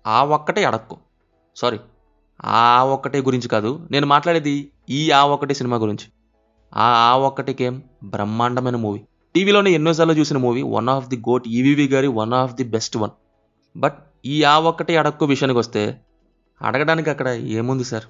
ఆ ఒక్కటే అడక్కు సారీ ఆ ఒక్కటే గురించి కాదు నేను మాట్లాడేది ఈ ఆ ఒక్కటే సినిమా గురించి ఆ ఆ ఒక్కటికేం బ్రహ్మాండమైన మూవీ టీవీలోనే ఎన్నోసార్లు చూసిన movie one of the GOAT EVV గారి one of the best one but ఈ ఆ ఒక్కటే అడక్కు విషయానికి వస్తే అడగడానికి అక్కడ ఏముంది సార్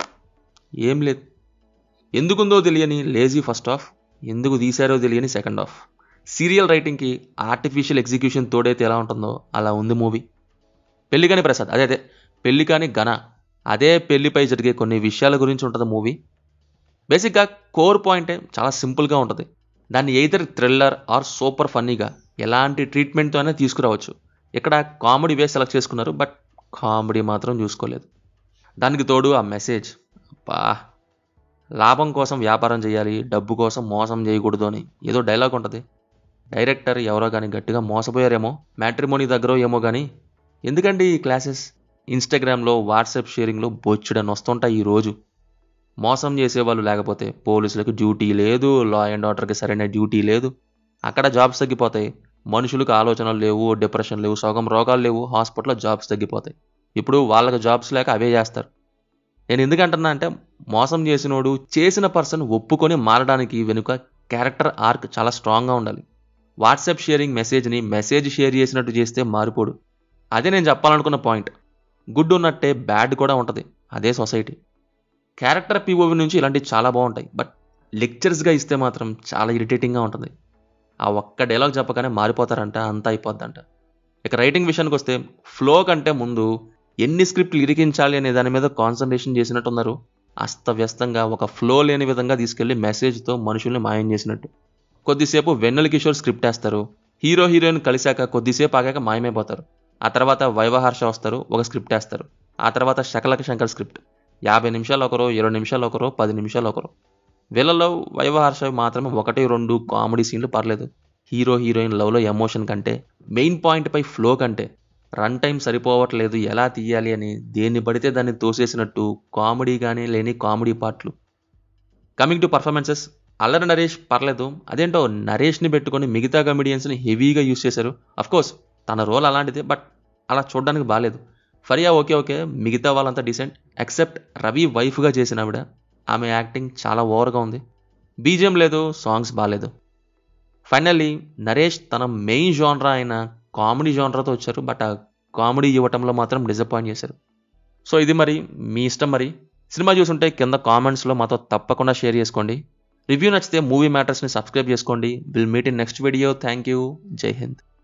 ఏం లేదు ఎందుకుందో తెలియని లేజీ ఫస్ట్ హాఫ్ ఎందుకు తీశారో తెలియని సెకండ్ హాఫ్ సీరియల్ రైటింగ్కి ఆర్టిఫిషియల్ ఎగ్జిక్యూషన్ తోడైతే ఎలా ఉంటుందో అలా ఉంది మూవీ పెళ్లికాని ప్రసాద్ అదే అదే పెళ్లికాని ఘన అదే పెళ్లిపై జరిగే కొన్ని విషయాల గురించి ఉంటుంది మూవీ బేసిక్గా కోర్ పాయింటే చాలా సింపుల్గా ఉంటుంది దాన్ని ఎయిదర్ థ్రిల్లర్ ఆర్ సూపర్ ఫన్నీగా ఎలాంటి ట్రీట్మెంట్తో అయినా తీసుకురావచ్చు ఇక్కడ కామెడీ వే సెలెక్ట్ చేసుకున్నారు బట్ కామెడీ మాత్రం చూసుకోలేదు దానికి తోడు ఆ మెసేజ్ బా లాభం కోసం వ్యాపారం చేయాలి డబ్బు కోసం మోసం చేయకూడదు అని ఏదో డైలాగ్ ఉంటుంది డైరెక్టర్ ఎవరో కానీ గట్టిగా మోసపోయారేమో మ్యాట్రిమోనీ దగ్గర ఏమో కానీ ఎందుకండి ఈ క్లాసెస్ ఇన్స్టాగ్రామ్లో వాట్సాప్ షేరింగ్లో బొచ్చుడని వస్తుంటాయి ఈరోజు మోసం చేసేవాళ్ళు లేకపోతే పోలీసులకు డ్యూటీ లేదు లా అండ్ ఆర్డర్కి సరైన డ్యూటీ లేదు అక్కడ జాబ్స్ తగ్గిపోతాయి మనుషులకు ఆలోచనలు లేవు డిప్రెషన్ లేవు సగం రోగాలు లేవు హాస్పిటల్లో జాబ్స్ తగ్గిపోతాయి ఇప్పుడు వాళ్ళకి జాబ్స్ లేక అవే చేస్తారు నేను ఎందుకంటున్నా అంటే మోసం చేసినోడు చేసిన పర్సన్ ఒప్పుకొని మారడానికి వెనుక క్యారెక్టర్ ఆర్క్ చాలా స్ట్రాంగ్గా ఉండాలి వాట్సాప్ షేరింగ్ మెసేజ్ని మెసేజ్ షేర్ చేసినట్టు చేస్తే మారిపోడు అదే నేను చెప్పాలనుకున్న పాయింట్ గుడ్ ఉన్నట్టే బ్యాడ్ కూడా ఉంటుంది అదే సొసైటీ క్యారెక్టర్ పీఓవి నుంచి ఇలాంటివి చాలా బాగుంటాయి బట్ లెక్చర్స్గా ఇస్తే మాత్రం చాలా ఇరిటేటింగ్గా ఉంటుంది ఆ ఒక్క డైలాగ్ చెప్పగానే మారిపోతారంట అంతా అయిపోద్దంట ఇక రైటింగ్ విషయానికి వస్తే ఫ్లో కంటే ముందు ఎన్ని స్క్రిప్ట్లు ఇరికించాలి అనే దాని మీద కాన్సన్ట్రేషన్ చేసినట్టున్నారు అస్తవ్యస్తంగా ఒక ఫ్లో లేని విధంగా తీసుకెళ్లి మెసేజ్తో మనుషుల్ని మాయం చేసినట్టు కొద్దిసేపు వెన్నెల కిషోర్ స్క్రిప్ట్ వేస్తారు హీరో హీరోయిన్ కలిశాక కొద్దిసేపు ఆగాక మాయమైపోతారు ఆ తర్వాత వైవహర్ష వస్తారు ఒక స్క్రిప్ట్ వేస్తారు ఆ తర్వాత శకలక శంకర్ స్క్రిప్ట్ యాభై నిమిషాలు ఒకరు ఇరవై నిమిషాలు ఒకరు పది నిమిషాలు ఒకరు వీళ్ళలో వైవహర్ష మాత్రమే ఒకటి రెండు కామెడీ సీన్లు పర్లేదు హీరో హీరోయిన్ లవ్లో ఎమోషన్ కంటే మెయిన్ పాయింట్పై ఫ్లో కంటే రన్ టైం సరిపోవట్లేదు ఎలా తీయాలి అని దేన్ని పడితే దాన్ని తోసేసినట్టు కామెడీ కానీ లేని కామెడీ పాటలు కమింగ్ టు పర్ఫార్మెన్సెస్ అల్లరి నరేష్ పర్లేదు అదేంటో నరేష్ని పెట్టుకొని మిగతా కమెడియన్స్ని హెవీగా యూస్ చేశారు కోర్స్ తన రోల్ అలాంటిదే బట్ అలా చూడడానికి బాగాలేదు ఫరియా ఓకే ఓకే మిగతా వాళ్ళంతా డీసెంట్ ఎక్సెప్ట్ రవి వైఫ్గా చేసిన ఆవిడ ఆమె యాక్టింగ్ చాలా ఓవర్గా ఉంది బీజిఎం లేదు సాంగ్స్ బాగాలేదు ఫైనల్లీ నరేష్ తన మెయిన్ జోనరా అయిన కామెడీ జోనరాతో వచ్చారు బట్ ఆ కామెడీ ఇవ్వటంలో మాత్రం డిసప్పాయింట్ చేశారు సో ఇది మరి మీ ఇష్టం మరి సినిమా చూసుంటే కింద కామెంట్స్లో మాతో తప్పకుండా షేర్ చేసుకోండి రివ్యూ నచ్చితే మూవీ మ్యాటర్స్ని సబ్స్క్రైబ్ చేసుకోండి will meet in next video thank you Jai Hind